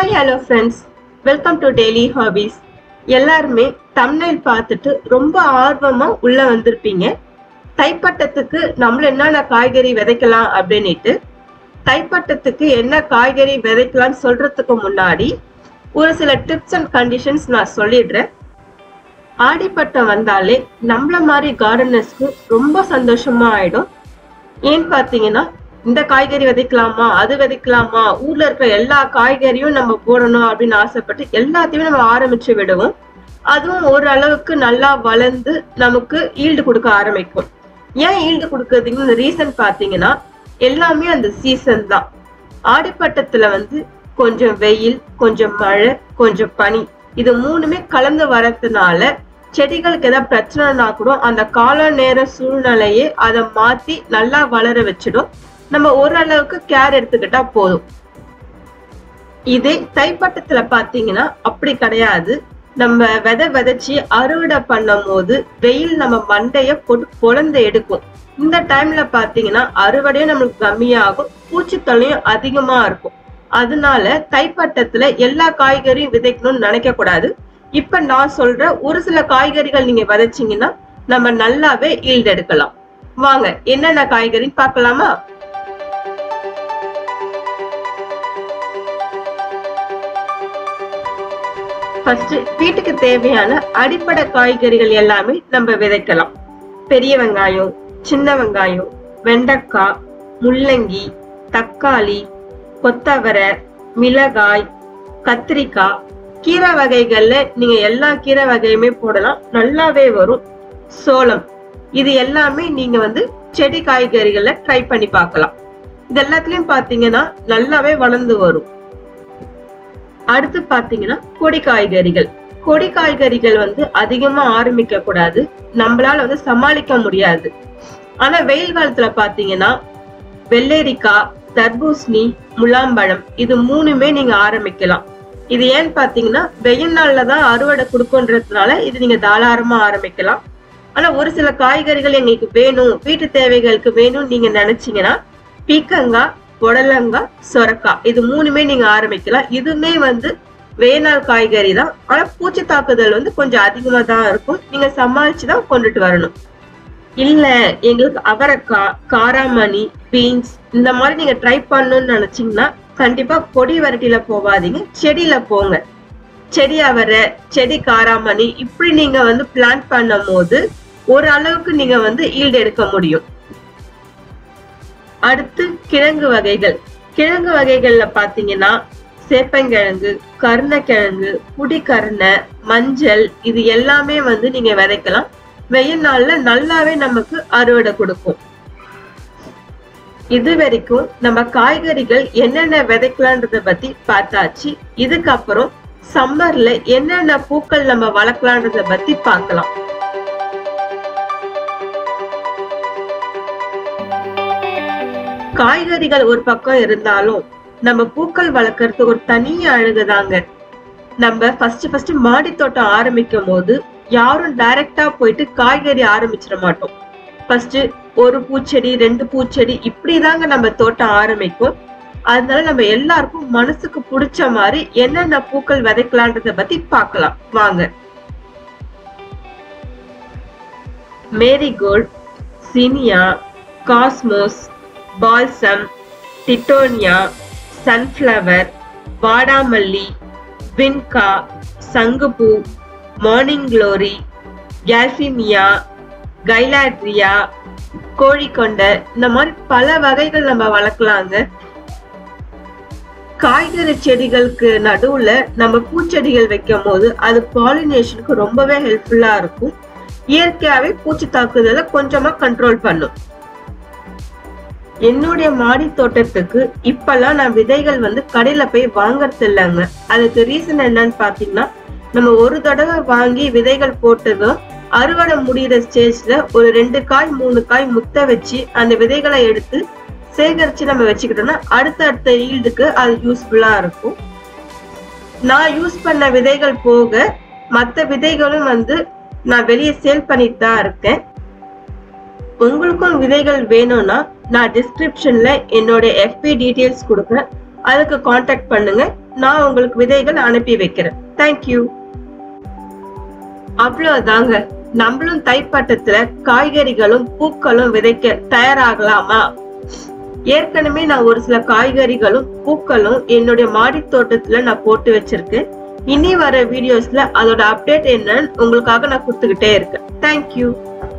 hi hello friends welcome to daily hobbies எல்லாருமே thumbnail பார்த்துட்டு ரொம்ப ஆர்வமா உள்ள வந்திருப்பீங்க தைப்பட்டத்துக்கு நம்மள என்னென்ன காய்கறி விதைக்கலாம் அப்படின்னுட்டு தைப்பட்டத்துக்கு என்ன காய்கறி விதைக்கலாம்னு சொல்றதுக்கு முன்னாடி ஒரு சில டிப்ஸ் அண்ட் கண்டிஷன்ஸ் நான் சொல்லிடுறேன் ஆடிப்பட்டம் வந்தாலே நம்மள மாதிரி கார்டனர்ஸ்க்கு ரொம்ப சந்தோஷமா ஆயிடும் ஏன்னு பாத்தீங்கன்னா இந்த காய்கறி விதைக்கலாமா அது விதைக்கலாமா ஊர்ல இருக்கிற எல்லா காய்கறியும் நம்ம போடணும் அப்படின்னு ஆசைப்பட்டு எல்லாத்தையுமே நம்ம ஆரம்பிச்சு விடுவோம் அதுவும் ஓரளவுக்கு நல்லா வளர்ந்து நமக்கு ஈல்டு கொடுக்க ஆரம்பிக்கும் ஏன் ஈல்டு கொடுக்கறதுக்கு ரீசன் பாத்தீங்கன்னா எல்லாமே அந்த சீசன் தான் ஆடிப்பட்டத்துல வந்து கொஞ்சம் வெயில் கொஞ்சம் மழை கொஞ்சம் பனி இது மூணுமே கலந்து வரதுனால செடிகளுக்கு ஏதாவது பிரச்சனைனா கூட அந்த கால நேர சூழ்நிலையே அதை மாத்தி நல்லா வளர வச்சிடும் நம்ம ஓரளவுக்கு கேர் எடுத்துக்கிட்டா போதும் இதே தைப்பட்டத்துல பாத்தீங்கன்னா அப்படி கிடையாது நம்ம விதை விதைச்சு அறுவடை பண்ணும் போது வெயில் நம்ம மண்டைய போட்டு பொழந்து எடுக்கும் இந்த டைம்ல பாத்தீங்கன்னா அறுவடையும் நம்மளுக்கு கம்மியாகும் பூச்சித்தொல்லையும் அதிகமா இருக்கும் அதனால தைப்பட்டத்துல எல்லா காய்கறியும் விதைக்கணும்னு நினைக்க கூடாது இப்ப நான் சொல்ற ஒரு சில காய்கறிகள் நீங்க விதைச்சீங்கன்னா நம்ம நல்லாவே ஈல்டு எடுக்கலாம் வாங்க என்னென்ன காய்கறின்னு பார்க்கலாமா ஃபர்ஸ்ட் வீட்டுக்கு தேவையான அடிப்படை காய்கறிகள் எல்லாமே நம்ம விதைக்கலாம் பெரிய வெங்காயம் சின்ன வெங்காயம் வெண்டைக்காய் முள்ளங்கி தக்காளி கொத்தவரை மிளகாய் கத்திரிக்காய் கீரை வகைகள்ல நீங்க எல்லா கீரை வகையுமே போடலாம் நல்லாவே வரும் சோளம் இது எல்லாமே நீங்க வந்து செடி காய்கறிகளை ட்ரை பண்ணி பார்க்கலாம் இது எல்லாத்துலயும் பாத்தீங்கன்னா நல்லாவே வளர்ந்து வரும் அடுத்து பாத்தீங்கன்னா கொடி காய்கறிகள் கொடி காய்கறிகள் வந்து அதிகமா ஆரம்பிக்க கூடாது நம்மளால வந்து சமாளிக்க முடியாது ஆனா வெயில் காலத்துல பாத்தீங்கன்னா வெள்ளரிக்காய் தர்பூசணி முலாம்பழம் இது மூணுமே நீங்க ஆரம்பிக்கலாம் இது ஏன்னு பாத்தீங்கன்னா வெயில் நாள்ல தான் அறுவடை கொடுக்குன்றதுனால இது நீங்க தாராளமா ஆரம்பிக்கலாம் ஆனா ஒரு சில காய்கறிகள் எங்களுக்கு வேணும் வீட்டு தேவைகளுக்கு வேணும்னு நீங்க நினைச்சீங்கன்னா பீக்கங்காய் புடலங்காய் சொரக்காய் இது மூணுமே நீங்க ஆரம்பிக்கலாம் இதுவுமே வந்து வேநாள் காய்கறி தான் ஆனா பூச்சி தாக்குதல் வந்து கொஞ்சம் அதிகமா தான் இருக்கும் நீங்க சமாளிச்சு தான் கொண்டுட்டு வரணும் இல்ல எங்களுக்கு அவரைக்காய் காராமணி பீன்ஸ் இந்த மாதிரி நீங்க ட்ரை பண்ணணும்னு நினைச்சீங்கன்னா கண்டிப்பா கொடி வரட்டில போகாதீங்க செடியில போங்க செடி அவரை செடி காராமணி இப்படி நீங்க வந்து பிளான் பண்ணும் போது ஒரு அளவுக்கு நீங்க வந்து ஈல்டு எடுக்க முடியும் அடுத்து கிழங்கு வகைகள் கிழங்கு வகைகள்ல பாத்தீங்கன்னா சேப்பங்கிழங்கு கருணக்கிழங்கு புடிக்கருணை மஞ்சள் இது எல்லாமே வந்து நீங்க விதைக்கலாம் வெயில் நாள்ல நல்லாவே நமக்கு அறுவடை கொடுக்கும் இது வரைக்கும் நம்ம காய்கறிகள் என்னென்ன விதைக்கலான்றத பத்தி பார்த்தாச்சு இதுக்கப்புறம் சம்மர்ல என்னென்ன பூக்கள் நம்ம வளர்க்கலான்றத பத்தி பார்க்கலாம் காய்கறிகள் ஒரு பக்கம் இருந்தாலும் நம்ம பூக்கள் வளர்க்கறது ஒரு தனி அழகுதாங்க நம்ம ஃபர்ஸ்ட் ஃபர்ஸ்ட் மாடி தோட்டம் ஆரம்பிக்கும் போது யாரும் டைரக்டா போயிட்டு காய்கறி ஆரம்பிச்சிட மாட்டோம் ஃபர்ஸ்ட் ஒரு பூச்செடி ரெண்டு பூச்செடி இப்படிதாங்க நம்ம தோட்டம் ஆரம்பிக்கும் அதனால நம்ம எல்லாருக்கும் மனசுக்கு பிடிச்ச மாதிரி என்னென்ன பூக்கள் விதைக்கலான்றத பத்தி பார்க்கலாம் வாங்க marigold zinnia cosmos balsam tithonia sunflower வாடாமல்லி வின்கா சங்குப்பூ மார்னிங் க்ளோரி கேல்ஃபிமியா கைலாட்ரியா கோழிக்கொண்டை இந்த மாதிரி பல வகைகள் நம்ம வளர்க்கலாங்க காய்கறி செடிகளுக்கு நடுவுல நம்ம பூச்செடிகள் வைக்கும் போது அது பாலினேஷனுக்கு ரொம்பவே ஹெல்ப்ஃபுல்லா இருக்கும் இயற்கையாவே பூச்சி தாக்குதலை கொஞ்சமா கண்ட்ரோல் பண்ணும் என்னுடைய மாடி தோட்டத்துக்கு இப்பெல்லாம் நான் விதைகள் வந்து கடையில போய் வாங்கறது இல்லைங்க அதுக்கு ரீசன் என்னன்னு பாத்தீங்கன்னா நம்ம ஒரு தடவை வாங்கி விதைகள் போட்டதும் அறுவடை முடியிற ஸ்டேஜ்ல ஒரு ரெண்டு காய் மூணு காய் முத்த வச்சு அந்த விதைகளை எடுத்து சேகரிச்சு நம்ம வச்சுக்கிட்டோம்னா அடுத்த அடுத்த ஈல்டுக்கு அது யூஸ்ஃபுல்லா இருக்கும் நான் யூஸ் பண்ண விதைகள் போக மற்ற விதைகளும் வந்து நான் வெளியே சேல் பண்ணிட்டு தான் இருக்கேன் உங்களுக்கும் விதைகள் வேணும்னா நான் டிஸ்கிரிப்ஷன்ல என்னோட எஃபி டீடைல்ஸ் கொடுக்குறேன் அதுக்கு காண்டாக்ட் பண்ணுங்க நான் உங்களுக்கு விதைகள் அனுப்பி வைக்கிறேன் தேங்க்யூ அவ்வளவுதாங்க நம்மளும் தைப்பட்டத்துல காய்கறிகளும் பூக்களும் விதைக்க தயாராகலாமா ஏற்கனவே நான் ஒரு சில காய்கறிகளும் பூக்களும் என்னுடைய மாடி தோட்டத்துல நான் போட்டு வச்சிருக்கேன் இனி வர வீடியோஸ்ல அதோட அப்டேட் என்னன்னு உங்களுக்காக நான் கொடுத்துக்கிட்டே இருக்கேன் தேங்க்யூ